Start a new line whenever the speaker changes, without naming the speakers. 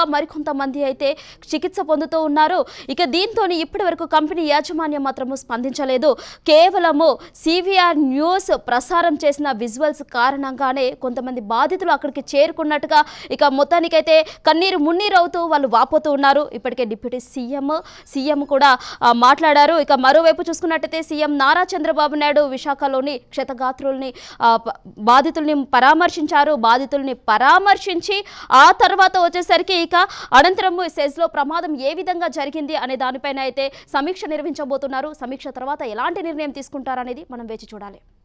మరికొంతమంది అయితే చికిత్స పొందుతూ ఉన్నారు ఇక దీంతో ఇప్పటి వరకు కంపెనీ యాజమాన్యం మాత్రము స్పందించలేదు కేవలము సివిఆర్ న్యూస్ ప్రసారం చేసిన విజువల్స్ కారణంగానే కొంతమంది బాధితులు అక్కడికి చేరుకున్నట్టుగా ఇక మొత్తానికైతే కన్నీరు మున్నీరు అవుతూ వాళ్ళు వాపోతూ ఉన్నారు ఇప్పటికే డిప్యూటీ సీఎం సీఎం కూడా ఆ, మాట్లాడారు ఇక మరోవైపు చూసుకున్నట్టయితే సీఎం నారా చంద్రబాబు నాయుడు విశాఖలోని క్షతగాత్రుల్ని ఆ, ప- బాధితుల్ని పరామర్శించారు బాధితుల్ని పరామర్శించి ఆ తర్వాత వచ్చేసరికి ఇక అనంతరం సెజ్లో ప్రమాదం ఏ విధంగా జరిగింది అనే దానిపైన అయితే సమీక్ష నిర్వహించబోతున్నారు సమీక్ష తర్వాత ఎలాంటి నిర్ణయం తీసుకుంటారనేది మనం వేచి చూడాలి